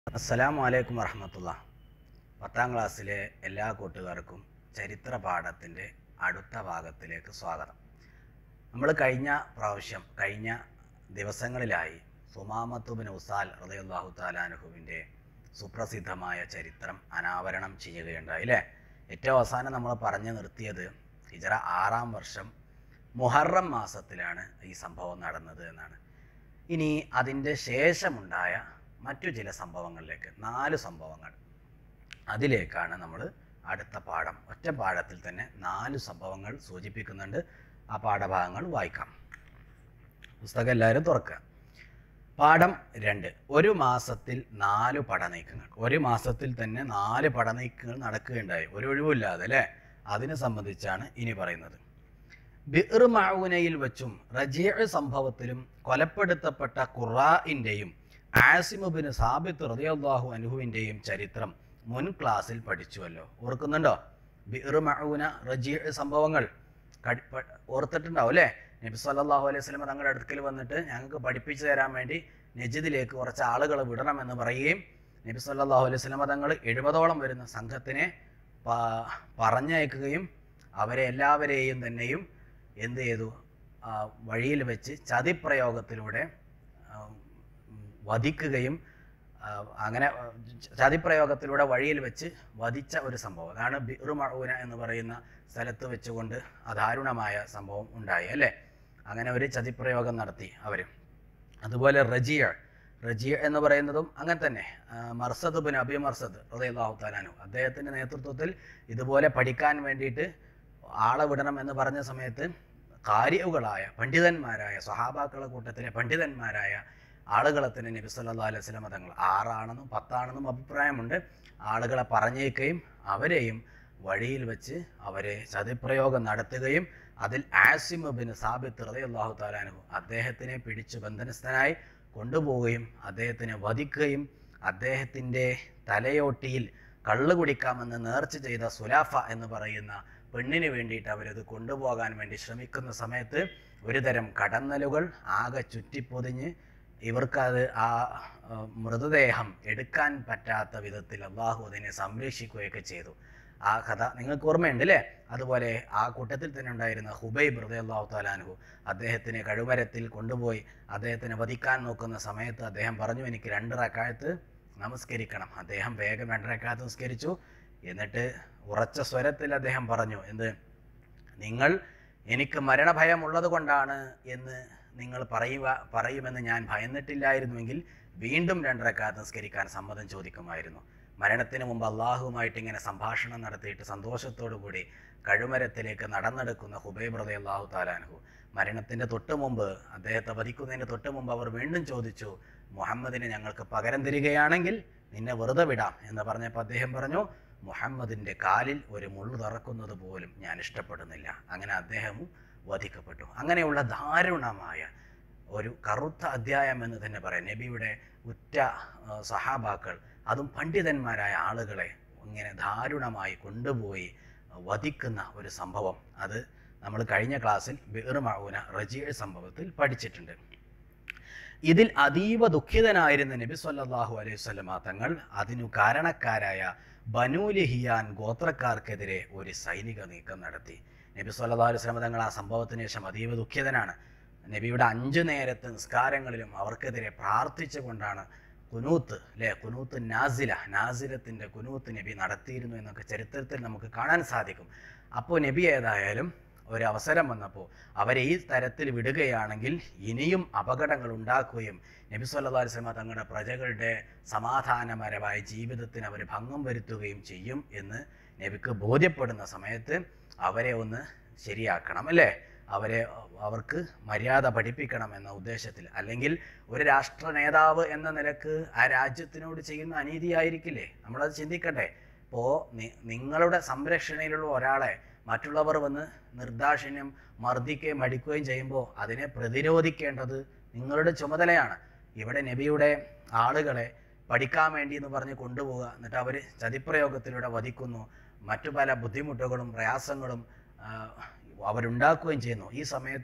അസ്സലാമു അലൈക്കും വറഹമത്തുള്ള പത്താം ക്ലാസ്സിലെ എല്ലാ കൂട്ടുകാർക്കും ചരിത്ര പാഠത്തിൻ്റെ അടുത്ത ഭാഗത്തിലേക്ക് സ്വാഗതം നമ്മൾ കഴിഞ്ഞ പ്രാവശ്യം കഴിഞ്ഞ ദിവസങ്ങളിലായി സുമാമത്തുബിൻ ഉസാൽ റളിയല്ലാഹു താലാനുഹുവിൻ്റെ സുപ്രസിദ്ധമായ ചരിത്രം അനാവരണം ചെയ്യുകയുണ്ടായി അല്ലേ ഏറ്റവും അവസാനം നമ്മൾ പറഞ്ഞു നിർത്തിയത് ഹിജറ ആറാം വർഷം മുഹറം മാസത്തിലാണ് ഈ സംഭവം നടന്നത് എന്നാണ് ഇനി അതിൻ്റെ ശേഷമുണ്ടായ മറ്റു ചില സംഭവങ്ങളിലേക്ക് നാല് സംഭവങ്ങൾ അതിലേക്കാണ് നമ്മൾ അടുത്ത പാഠം ഒറ്റ പാഠത്തിൽ തന്നെ നാല് സംഭവങ്ങൾ സൂചിപ്പിക്കുന്നുണ്ട് ആ പാഠഭാഗങ്ങൾ വായിക്കാം പുസ്തകം എല്ലാവരും തുറക്കുക പാഠം രണ്ട് ഒരു മാസത്തിൽ നാല് പടനീക്കങ്ങൾ ഒരു മാസത്തിൽ തന്നെ നാല് പടനീക്കങ്ങൾ നടക്കുകയുണ്ടായി ഒരു ഒഴിവില്ലാതെ അല്ലേ അതിനെ സംബന്ധിച്ചാണ് ഇനി പറയുന്നത് ബിർ മൗനയിൽ വെച്ചും റജിയ സംഭവത്തിലും കൊലപ്പെടുത്തപ്പെട്ട ഖുറാഇൻ്റെയും ആസിമുബിന് സാബിത്ത് റളിയല്ലാഹു അൻഹുവിൻ്റെയും ചരിത്രം മുൻ ക്ലാസ്സിൽ പഠിച്ചുവല്ലോ ഓർക്കുന്നുണ്ടോ ബിർ മൗന റജിയ സംഭവങ്ങൾ കടി- പ- ഓർത്തിട്ടുണ്ടാവും അല്ലേ നബി സല്ലല്ലാഹു അലൈഹി വസല്ലം തങ്ങളുടെ അടുക്കൽ വന്നിട്ട് ഞങ്ങൾക്ക് പഠിപ്പിച്ചു തരാൻ വേണ്ടി നജിദിലേക്ക് കുറച്ച് ആളുകൾ വിടണമെന്ന് പറയുകയും നബി സല്ലല്ലാഹു അലൈഹി വസല്ലം തങ്ങൾ എഴുപതോളം വരുന്ന സംഘത്തിനെ പ- പറഞ്ഞയക്കുകയും അവരെ എല്ലാവരെയും തന്നെയും എന്ത് ചെയ്തു ആ, വഴിയിൽ വെച്ച് ചതിപ്രയോഗത്തിലൂടെ ആ, ഉം, വധിക്കുകയും ആ, അങ്ങനെ ആ, ചതിപ്രയോഗത്തിലൂടെ വഴിയിൽ വെച്ച് വധിച്ച ഒരു സംഭവം അതാണ് ബിറുമഴൂന എന്ന് പറയുന്ന സ്ഥലത്ത് വെച്ചുകൊണ്ട് അദാരുണമായ സംഭവം ഉണ്ടായി അല്ലേ അങ്ങനെ ഒരു ചതിപ്രയോഗം നടത്തി അവർ അതുപോലെ റജിയ റജിയ എന്ന് പറയുന്നതും അങ്ങനെ തന്നെ ആ, മർസദ് ബിൻ അബി മർസദ് റളിയല്ലാഹു താലാനു അദ്ദേഹത്തിൻ്റെ നേതൃത്വത്തിൽ ഇതുപോലെ പഠിക്കാൻ വേണ്ടിയിട്ട് ആളെ വിടണം എന്ന് പറഞ്ഞ സമയത്ത് കാരിയുകളായ പണ്ഡിതന്മാരായ സ്വഹാബാക്കളെ കൂട്ടത്തിലെ പണ്ഡിതന്മാരായ ആളുകളെ തന്നെ നബി സല്ലല്ലാഹു അലൈഹി വസല്ലം തങ്ങൾ ആറാണെന്നും പത്താണെന്നും അഭിപ്രായമുണ്ട് ആളുകളെ പറഞ്ഞേക്കുകയും അവരെയും വഴിയിൽ വെച്ച് അവരെ ചതിപ്രയോഗം നടത്തുകയും അതിൽ ആസിം ബിൻ സാബിത്ത് റളിയല്ലാഹു താലാനു അദ്ദേഹത്തിനെ പിടിച്ചു ബന്ധനസ്ഥനായി കൊണ്ടുപോവുകയും അദ്ദേഹത്തിനെ വധിക്കുകയും അദ്ദേഹത്തിൻ്റെ തലയോട്ടിയിൽ കള്ളു കുടിക്കാമെന്ന് നേർച്ച ചെയ്ത സുലാഫ എന്ന് പറയുന്ന പെണ്ണിന് വേണ്ടിയിട്ട് അവരത് കൊണ്ടുപോകാൻ വേണ്ടി ശ്രമിക്കുന്ന സമയത്ത് ഒരുതരം കടന്നലുകൾ ആകെ ചുറ്റിപ്പൊതിഞ്ഞ് ഇവർക്കത് ആ ആ, മൃതദേഹം എടുക്കാൻ പറ്റാത്ത വിധത്തിൽ അള്ളാഹു അതിനെ സംരക്ഷിക്കുകയൊക്കെ ചെയ്തു ആ കഥ നിങ്ങൾക്ക് ഓർമ്മയുണ്ട് അല്ലേ അതുപോലെ ആ കൂട്ടത്തിൽ തന്നെ ഉണ്ടായിരുന്ന ഹുബൈബ് ഹൃദയ അള്ളാഹു താലാൻഹു അദ്ദേഹത്തിനെ കഴുമരത്തിൽ കൊണ്ടുപോയി അദ്ദേഹത്തിനെ വധിക്കാൻ നോക്കുന്ന സമയത്ത് അദ്ദേഹം പറഞ്ഞു എനിക്ക് രണ്ട് റക്കായത്ത് നമസ്കരിക്കണം അദ്ദേഹം വേഗം രണ്ട് റക്കായത്ത് നമസ്കരിച്ചു എന്നിട്ട് ഉറച്ച സ്വരത്തിൽ അദ്ദേഹം പറഞ്ഞു എന്ത് നിങ്ങൾ എനിക്ക് മരണഭയമുള്ളത് കൊണ്ടാണ് എന്ന് നിങ്ങൾ പറയുക പറയുമെന്ന് ഞാൻ ഭയന്നിട്ടില്ലായിരുന്നുവെങ്കിൽ വീണ്ടും രണ്ടരക്കാത്ത് നിസ്കരിക്കാൻ സമ്മതം ചോദിക്കുമായിരുന്നു മരണത്തിന് മുമ്പ് അള്ളാഹുവുമായിട്ട് ഇങ്ങനെ സംഭാഷണം നടത്തിയിട്ട് സന്തോഷത്തോടു കൂടി കഴുമരത്തിലേക്ക് നടന്നെടുക്കുന്ന ഹുബൈബ് റതി അള്ളാഹു താലാൻഹു മരണത്തിൻ്റെ തൊട്ട് മുമ്പ് അദ്ദേഹത്തെ വധിക്കുന്നതിന് തൊട്ട് മുമ്പ് അവർ വീണ്ടും ചോദിച്ചു മുഹമ്മദിനെ ഞങ്ങൾക്ക് പകരം തരികയാണെങ്കിൽ നിന്നെ വെറുതെ വിടാം എന്ന് പറഞ്ഞപ്പോൾ അദ്ദേഹം പറഞ്ഞു മുഹമ്മദിൻ്റെ കാലിൽ ഒരു മുള്ളു തറക്കുന്നത് പോലും ഞാൻ ഇഷ്ടപ്പെടുന്നില്ല അങ്ങനെ അദ്ദേഹവും വധിക്കപ്പെട്ടു അങ്ങനെയുള്ള ദാരുണമായ ഒരു കറുത്ത അധ്യായം എന്ന് തന്നെ പറയാം നബിയുടെ ഉറ്റ ആ, സഹാബാക്കൾ അതും പണ്ഡിതന്മാരായ ആളുകളെ ഇങ്ങനെ ദാരുണമായി കൊണ്ടുപോയി വധിക്കുന്ന ഒരു സംഭവം അത് നമ്മൾ കഴിഞ്ഞ ക്ലാസ്സിൽ ബിർമൗന റജിയ സംഭവത്തിൽ പഠിച്ചിട്ടുണ്ട് ഇതിൽ അതീവ ദുഃഖിതനായിരുന്ന നബി സല്ലല്ലാഹു അലൈഹി വസല്ലമ തങ്ങൾ അതിനു കാരണക്കാരായ ബനൂലിഹിയാൻ ഗോത്രക്കാർക്കെതിരെ ഒരു സൈനിക നീക്കം നടത്തി നബി സല്ലല്ലാഹു അലൈഹി വസല്ലമ തങ്ങൾ ആ സംഭവത്തിന് ശേഷം അതീവ ദുഃഖിതനാണ് നബിയുടെ അഞ്ചു നേരത്തെ നിസ്കാരങ്ങളിലും അവർക്കെതിരെ പ്രാർത്ഥിച്ചുകൊണ്ടാണ് കുനൂത്ത് അല്ലേ കുനൂത്ത് നാസില നാസിലത്തിൻ്റെ കുനൂത്ത് നബി നടത്തിയിരുന്നു എന്നൊക്കെ ചരിത്രത്തിൽ നമുക്ക് കാണാൻ സാധിക്കും അപ്പോൾ നബി ഏതായാലും ഒരു അവസരം വന്നപ്പോൾ അവരെ ഈ തരത്തിൽ വിടുകയാണെങ്കിൽ ഇനിയും അപകടങ്ങൾ ഉണ്ടാക്കുകയും നബി സല്ലല്ലാഹു അലൈഹി വസല്ലമ തങ്ങളുടെ പ്രജകളുടെ സമാധാനപരമായ ജീവിതത്തിന് അവർ ഭംഗം വരുത്തുകയും ചെയ്യും എന്ന് നബിക്ക് ബോധ്യപ്പെടുന്ന സമയത്ത് അവരെ ഒന്ന് ശരിയാക്കണം അല്ലേ അവരെ അവർക്ക് മര്യാദ പഠിപ്പിക്കണം എന്ന ഉദ്ദേശത്തിൽ അല്ലെങ്കിൽ ഒരു രാഷ്ട്ര നേതാവ് എന്ന നിലക്ക് ആ രാജ്യത്തിനോട് ചെയ്യുന്ന അനീതിയായിരിക്കില്ലേ നമ്മളത് ചിന്തിക്കട്ടെ ഇപ്പോൾ നിങ്ങളുടെ സംരക്ഷണയിലുള്ള ഒരാളെ മറ്റുള്ളവർ വന്ന് നിർദാക്ഷിണ്യം മർദ്ദിക്കുകയും അടിക്കുകയും ചെയ്യുമ്പോൾ അതിനെ പ്രതിരോധിക്കേണ്ടത് നിങ്ങളുടെ ചുമതലയാണ് ഇവിടെ നബിയുടെ ആളുകളെ പഠിക്കാൻ വേണ്ടി എന്ന് പറഞ്ഞ് കൊണ്ടുപോവുക എന്നിട്ട് അവർ ചതിപ്രയോഗത്തിലൂടെ വധിക്കുന്നു മറ്റു പല ബുദ്ധിമുട്ടുകളും പ്രയാസങ്ങളും ആ, അവരുണ്ടാക്കുകയും ചെയ്യുന്നു ഈ സമയത്ത്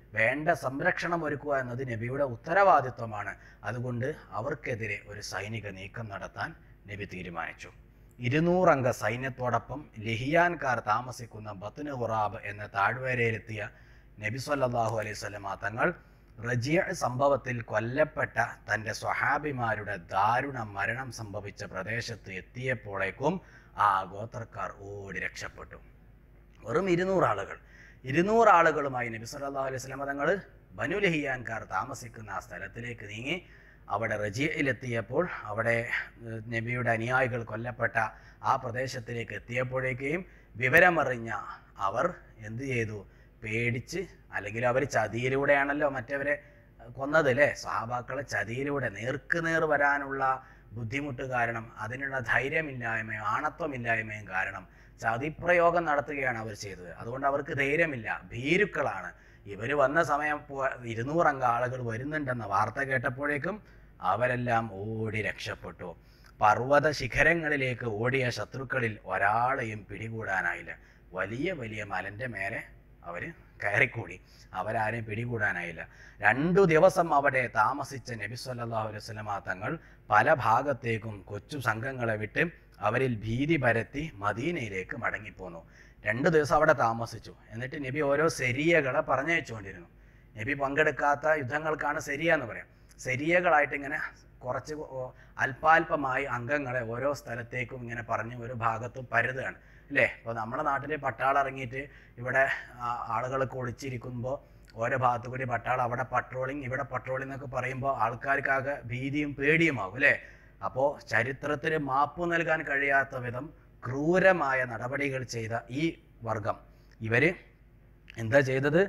വേണ്ട സംരക്ഷണം ഒരുക്കുക എന്നത് നബിയുടെ ഉത്തരവാദിത്വമാണ് അതുകൊണ്ട് അവർക്കെതിരെ ഒരു സൈനിക നീക്കം നടത്താൻ നബി തീരുമാനിച്ചു ഇരുന്നൂറംഗ സൈന്യത്തോടൊപ്പം ലഹിയാൻകാർ താമസിക്കുന്ന ബത്തുന് ഹുറാബ് എന്ന താഴ്വരയിലെത്തിയ നബി സല്ലല്ലാഹു അലൈഹി സ്വലമ തങ്ങൾ റജിയ സംഭവത്തിൽ കൊല്ലപ്പെട്ട തൻ്റെ സ്വഹാബിമാരുടെ ദാരുണ മരണം സംഭവിച്ച പ്രദേശത്ത് എത്തിയപ്പോഴേക്കും ആ ഗോത്രക്കാർ ഓടി രക്ഷപ്പെട്ടു വെറും ഇരുന്നൂറ് ആളുകൾ ഇരുന്നൂറ് ആളുകളുമായി നബി സല്ലല്ലാഹു അലൈഹി സ്വലമ തങ്ങൾ ബനു ലഹിയാൻകാർ താമസിക്കുന്ന ആ സ്ഥലത്തിലേക്ക് നീങ്ങി അവിടെ റജിയയിലെത്തിയപ്പോൾ അവിടെ ഏഹ്, നബിയുടെ അനുയായികൾ കൊല്ലപ്പെട്ട ആ പ്രദേശത്തിലേക്ക് എത്തിയപ്പോഴേക്കും വിവരമറിഞ്ഞ അവർ എന്ത് ചെയ്തു പേടിച്ച് അല്ലെങ്കിൽ അവർ ചതിയിലൂടെയാണല്ലോ മറ്റവരെ ഏഹ്, കൊന്നത് അല്ലേ സ്വഹാബാക്കളെ ചതിയിലൂടെ നേർക്ക് നേർ വരാനുള്ള ബുദ്ധിമുട്ട് കാരണം അതിനുള്ള ധൈര്യമില്ലായ്മയും ആണത്വമില്ലായ്മയും കാരണം ചതിപ്രയോഗം നടത്തുകയാണ് അവർ ചെയ്തത് അതുകൊണ്ട് അവർക്ക് ധൈര്യമില്ല ഭീരുക്കളാണ് ഇവർ വന്ന സമയം പോ- ഇരുന്നൂറംഗ ആളുകൾ വരുന്നുണ്ടെന്ന വാർത്ത കേട്ടപ്പോഴേക്കും അവരെല്ലാം ഓടി രക്ഷപ്പെട്ടു പർവ്വത ശിഖരങ്ങളിലേക്ക് ഓടിയ ശത്രുക്കളിൽ ഒരാളെയും പിടികൂടാനായില്ല വലിയ വലിയ മലന്റെ മേലെ അവർ കയറിക്കൂടി അവരാരെയും പിടികൂടാനായില്ല രണ്ടു ദിവസം അവിടെ താമസിച്ച നബി സല്ലല്ലാഹു അലൈഹി വസല്ലമ തങ്ങൾ പല ഭാഗത്തേക്കും കൊച്ചു സംഘങ്ങളെ വിട്ട് അവരിൽ ഭീതി പരത്തി മദീനയിലേക്ക് മടങ്ങിപ്പോന്നു രണ്ടു ദിവസം അവിടെ താമസിച്ചു എന്നിട്ട് നബി ഓരോ സെരിയകളെ പറഞ്ഞയച്ചുകൊണ്ടിരുന്നു നബി പങ്കെടുക്കാത്ത യുദ്ധങ്ങൾക്കാണ് സെരിയ എന്ന് പറയാം സെരിയകളായിട്ട് ഇങ്ങനെ കുറച്ച് ഓ- അല്പാൽപമായി അംഗങ്ങളെ ഓരോ സ്ഥലത്തേക്കും ഇങ്ങനെ പറഞ്ഞ് ഒരു ഭാഗത്തും പരുതുകയാണ് അല്ലേ ഇപ്പോൾ നമ്മുടെ നാട്ടിൽ പട്ടാളം ഇറങ്ങിയിട്ട് ഇവിടെ ആളുകളൊക്കെ ഒളിച്ചിരിക്കുമ്പോൾ ഓരോ ഭാഗത്തു കൂടി പട്ടാളം അവിടെ പട്രോളിങ് ഇവിടെ പട്രോളിംഗ് എന്നൊക്കെ പറയുമ്പോൾ ആൾക്കാർക്കാകെ ഭീതിയും പേടിയുമാകും അല്ലേ അപ്പോൾ ചരിത്രത്തിന് മാപ്പ് നൽകാൻ കഴിയാത്ത വിധം ക്രൂരമായ നടപടികൾ ചെയ്ത ഈ വർഗം ഇവര് എന്താ ചെയ്തത്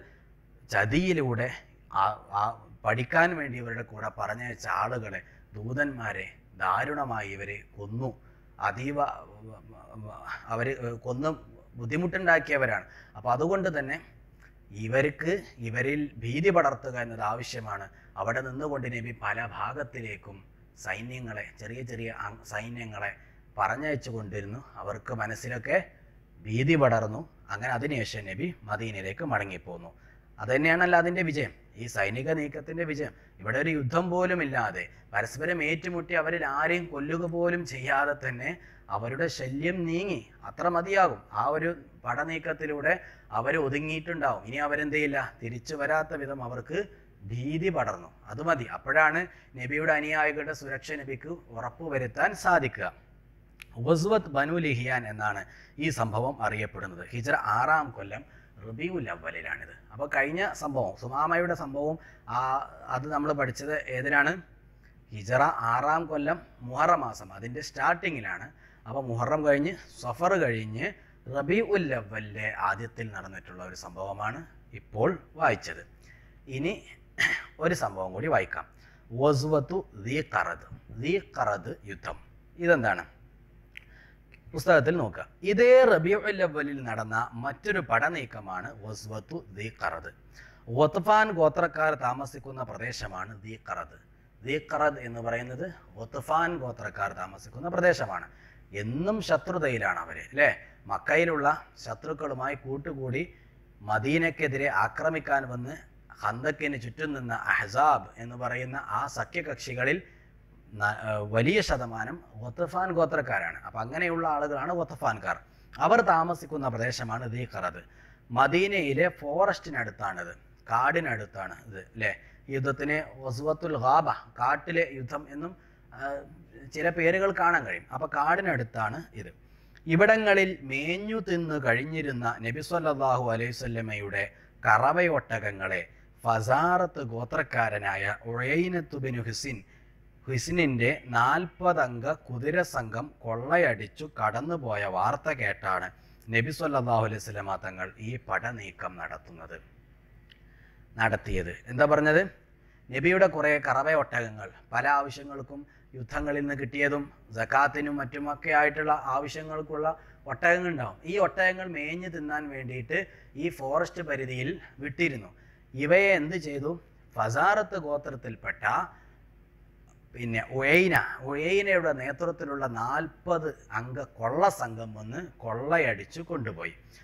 ചതിയിലൂടെ ആ- ആ പഠിക്കാൻ വേണ്ടി ഇവരുടെ കൂടെ പറഞ്ഞയച്ച ആളുകളെ ദൂതന്മാരെ ദാരുണമായി ഇവരെ കൊന്നു അതീവ അവർ കൊന്ന് ബുദ്ധിമുട്ടുണ്ടാക്കിയവരാണ് അപ്പോൾ അതുകൊണ്ട് തന്നെ ഇവർക്ക് ഇവരിൽ ഭീതി പടർത്തുക എന്നത് ആവശ്യമാണ് അവിടെ നിന്നുകൊണ്ട് നബി പല ഭാഗത്തിലേക്കും സൈന്യങ്ങളെ ചെറിയ ചെറിയ അങ് സൈന്യങ്ങളെ പറഞ്ഞയച്ചു കൊണ്ടിരുന്നു അവർക്ക് മനസ്സിലൊക്കെ ഭീതി പടർന്നു അങ്ങനെ അതിനുശേഷം നബി മദീനയിലേക്ക് മടങ്ങിപ്പോന്നു അതുതന്നെയാണല്ലോ അതിൻ്റെ വിജയം ഈ സൈനിക നീക്കത്തിൻ്റെ വിജയം ഇവിടെ ഒരു യുദ്ധം പോലും ഇല്ലാതെ പരസ്പരം ഏറ്റുമുട്ടി അവരിൽ ആരെയും കൊല്ലുക പോലും ചെയ്യാതെ തന്നെ അവരുടെ ശല്യം നീങ്ങി അത്ര മതിയാകും ആ ഒരു പടനീക്കത്തിലൂടെ അവർ ഒതുങ്ങിയിട്ടുണ്ടാവും ഇനി അവരെന്ത് ചെയ്യില്ല തിരിച്ചു വരാത്ത വിധം അവർക്ക് ഭീതി പടർന്നു അത് മതി അപ്പോഴാണ് നബിയുടെ അനുയായികളുടെ സുരക്ഷ നബിക്ക് ഉറപ്പുവരുത്താൻ സാധിക്കുക ഉബസ്വത്ത് ബനു ലിഹിയാൻ എന്നാണ് ഈ സംഭവം അറിയപ്പെടുന്നത് ഹിജറ ആറാം കൊല്ലം റബിയുൽ അവലിലാണിത് അപ്പോൾ കഴിഞ്ഞ സംഭവം സുമാമയുടെ സംഭവം ആ അത് നമ്മൾ പഠിച്ചത് ഏതിനാണ് ഹിജറ ആറാം കൊല്ലം മുഹറം മാസം അതിൻ്റെ സ്റ്റാർട്ടിങ്ങിലാണ് അപ്പോൾ മുഹറം കഴിഞ്ഞ് സഫർ കഴിഞ്ഞ് റബി ഉൽ അവലിലെ ആദ്യത്തിൽ നടന്നിട്ടുള്ള ഒരു സംഭവമാണ് ഇപ്പോൾ വായിച്ചത് ഇനി ഒരു സംഭവം കൂടി വായിക്കാം വസുവത്തു ദീ കറദ് ദീ കറദ് യുദ്ധം ഇതെന്താണ് പുസ്തകത്തിൽ നോക്കുക ഇതേ റബിയുൽ അവലിൽ നടന്ന മറ്റൊരു പടനീക്കമാണ് വസ്വത്തു ദീ കറദ് ഒത്ഫാൻ ഗോത്രക്കാർ താമസിക്കുന്ന പ്രദേശമാണ് ദീ കറദ് ദീ കറദ് എന്ന് പറയുന്നത് ഒത്ഫാൻ ഗോത്രക്കാർ താമസിക്കുന്ന പ്രദേശമാണ് എന്നും ശത്രുതയിലാണ് അവർ അല്ലേ മക്കയിലുള്ള ശത്രുക്കളുമായി കൂട്ടുകൂടി മദീനക്കെതിരെ ആക്രമിക്കാൻ വന്ന് ഹന്തക്കിന് ചുറ്റും നിന്ന അഹ്സാബ് എന്ന് പറയുന്ന ആ സഖ്യകക്ഷികളിൽ ന- ഏർ വലിയ ശതമാനം ഒത്തഫാൻ ഗോത്രക്കാരാണ് അപ്പം അങ്ങനെയുള്ള ആളുകളാണ് ഒത്തഫാൻകാർ അവർ താമസിക്കുന്ന പ്രദേശമാണ് ദീ ഖറദ് മദീനയിലെ ഫോറസ്റ്റിനടുത്താണിത് കാടിനടുത്താണ് ഇത് അല്ലേ യുദ്ധത്തിന് വസുവത്തുൽ ഹാബ കാട്ടിലെ യുദ്ധം എന്നും ആ, ചില പേരുകൾ കാണാൻ കഴിയും അപ്പോൾ കാടിനടുത്താണ് ഇത് ഇവിടങ്ങളിൽ മേഞ്ഞു തിന്നു കഴിഞ്ഞിരുന്ന നബി സല്ലല്ലാഹു അലൈഹി വസല്ലമയുടെ കറവയൊട്ടകങ്ങളെ ഫസാറത്ത് ഗോത്രക്കാരനായ ഉഴൈനത്തുബിനു ഹുസിൻ ഹുസിനിന്റെ നാൽപ്പതംഗ കുതിര സംഘം കൊള്ളയടിച്ചു കടന്നുപോയ വാർത്ത കേട്ടാണ് നബി സല്ലല്ലാഹു അലൈഹി വസല്ലമ തങ്ങൾ ഈ പടനീക്കം നടത്തുന്നത് നടത്തിയത് എന്താ പറഞ്ഞത് നബിയുടെ കുറേ കറവ ഒട്ടകങ്ങൾ പല ആവശ്യങ്ങൾക്കും യുദ്ധങ്ങളിൽ നിന്ന് കിട്ടിയതും ജക്കാത്തിനും മറ്റുമൊക്കെ ആയിട്ടുള്ള ആവശ്യങ്ങൾക്കുള്ള ഒട്ടകങ്ങൾ ഉണ്ടാവും ഈ ഒട്ടകങ്ങൾ മേഞ്ഞു തിന്നാൻ വേണ്ടിയിട്ട് ഈ ഫോറസ്റ്റ് പരിധിയിൽ വിട്ടിരുന്നു ഇവയെ എന്ത് ചെയ്തു ഫസാറത്ത് ഗോത്രത്തിൽപ്പെട്ട പിന്നെ ഉയൈന ഉയൈനയുടെ നേതൃത്വത്തിലുള്ള നാൽപ്പത് അംഗ കൊള്ള സംഘം വന്ന് കൊള്ളയടിച്ചു കൊണ്ടുപോയി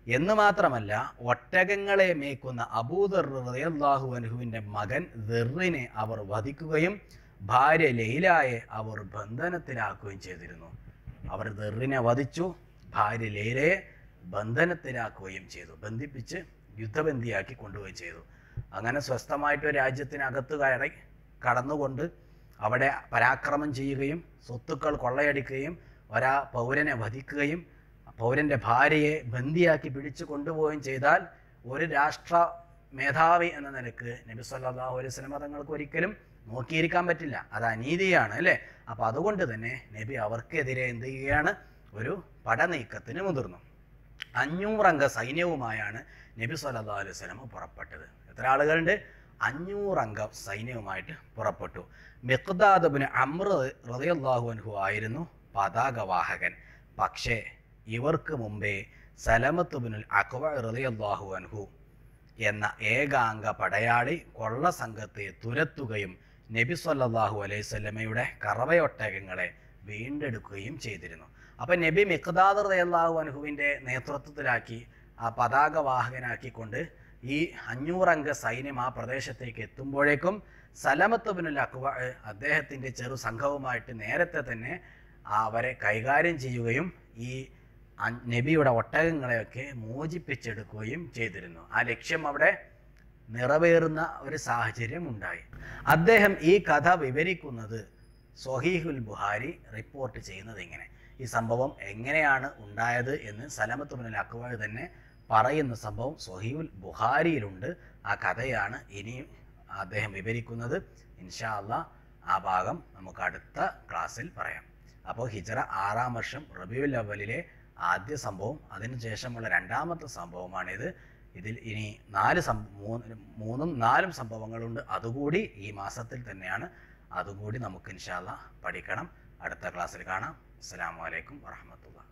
എന്ന് മാത്രമല്ല ഒട്ടകങ്ങളെ മേക്കുന്ന അബൂദർ റളിയല്ലാഹു അൻഹുവിൻ്റെ മകൻ ദെറിനെ അവർ വധിക്കുകയും ഭാര്യ ലൈലായെ അവർ ബന്ധനത്തിലാക്കുകയും ചെയ്തിരുന്നു അവർ ദെറിനെ വധിച്ചു ഭാര്യ ലൈലയെ ബന്ധനത്തിലാക്കുകയും ചെയ്തു ബന്ധിപ്പിച്ച് യുദ്ധബന്ദിയാക്കി കൊണ്ടുപോയി ചെയ്തു അങ്ങനെ സ്വസ്ഥമായിട്ട് ഒരു രാജ്യത്തിനകത്ത് കയറി കടന്നുകൊണ്ട് അവിടെ പരാക്രമം ചെയ്യുകയും സ്വത്തുക്കൾ കൊള്ളയടിക്കുകയും ഒരാ പൗരനെ വധിക്കുകയും പൗരൻ്റെ ഭാര്യയെ ബന്ദിയാക്കി പിടിച്ചു കൊണ്ടുപോവുകയും ചെയ്താൽ ഒരു രാഷ്ട്ര മേധാവി എന്ന നിലക്ക് നബി സല്ലല്ലാഹു അലൈഹി വസല്ലം തങ്ങൾക്ക് ഒരിക്കലും നോക്കിയിരിക്കാൻ പറ്റില്ല അത് അനീതിയാണ് അല്ലേ അപ്പോൾ അതുകൊണ്ട് തന്നെ നബി അവർക്കെതിരെ എന്ത് ചെയ്യുകയാണ് ഒരു പടനീക്കത്തിന് മുതിർന്നു അഞ്ഞൂറംഗ സൈന്യവുമായാണ് നബി സല്ലല്ലാഹു അലൈഹി വസല്ലം പുറപ്പെട്ടത് എത്ര ആളുകളുണ്ട് അഞ്ഞൂറംഗ സൈന്യവുമായിട്ട് പുറപ്പെട്ടു മിഖ്ദാദബിന് അമ്ര റളിയല്ലാഹു അൻഹു ആയിരുന്നു പതാകവാഹകൻ പക്ഷേ ഇവർക്ക് മുമ്പേ സലമത്തുബിനുൽ അക്വ റളിയല്ലാഹു അൻഹു എന്ന ഏകാംഗ പടയാളി കൊള്ള സംഘത്തെ തുരത്തുകയും നബി സല്ലല്ലാഹു അലൈഹി സ്വലമയുടെ കറവയൊട്ടകങ്ങളെ വീണ്ടെടുക്കുകയും ചെയ്തിരുന്നു അപ്പം നബി മിഖ്ദാദ് റളിയല്ലാഹു അൻഹുവിൻ്റെ നേതൃത്വത്തിലാക്കി ആ പതാകവാഹകനാക്കിക്കൊണ്ട് ഈ അഞ്ഞൂറംഗ സൈന്യം ആ പ്രദേശത്തേക്ക് എത്തുമ്പോഴേക്കും സലമത്ത് ബിനുൽ അക്വ അദ്ദേഹത്തിൻ്റെ ചെറു സംഘവുമായിട്ട് നേരത്തെ തന്നെ അവരെ കൈകാര്യം ചെയ്യുകയും ഈ അ- നബിയുടെ ഒട്ടകങ്ങളെയൊക്കെ മോചിപ്പിച്ചെടുക്കുകയും ചെയ്തിരുന്നു ആ ലക്ഷ്യം അവിടെ നിറവേറുന്ന ഒരു സാഹചര്യം ഉണ്ടായി അദ്ദേഹം ഈ കഥ വിവരിക്കുന്നത് സ്വഹീഹുൽ ബുഹാരി റിപ്പോർട്ട് ചെയ്യുന്നത് ഇങ്ങനെ ഈ സംഭവം എങ്ങനെയാണ് ഉണ്ടായത് എന്ന് സലമത്ത് ബിനുൽ അക്വ തന്നെ പറയുന്ന സംഭവം സ്വഹീഹുൽ ബുഹാരിയിലുണ്ട് ആ കഥയാണ് ഇനിയും അദ്ദേഹം വിവരിക്കുന്നത് ഇൻഷാ അള്ളാ ആ ഭാഗം നമുക്ക് അടുത്ത ക്ലാസ്സിൽ പറയാം അപ്പോൾ ഹിജറ ആറാം വർഷം റബിയുൽ അവലിലെ ആദ്യ സംഭവം അതിനുശേഷമുള്ള രണ്ടാമത്തെ സംഭവമാണിത് ഇതിൽ ഇനി നാല് സം മൂന്ന് മൂന്നും നാലും സംഭവങ്ങളുണ്ട് അതുകൂടി ഈ മാസത്തിൽ തന്നെയാണ് അതുകൂടി നമുക്ക് ഇൻഷാല്ല പഠിക്കണം അടുത്ത ക്ലാസ്സിൽ കാണാം അസ്സാം വലൈക്കും വാഹമത്തുള്ള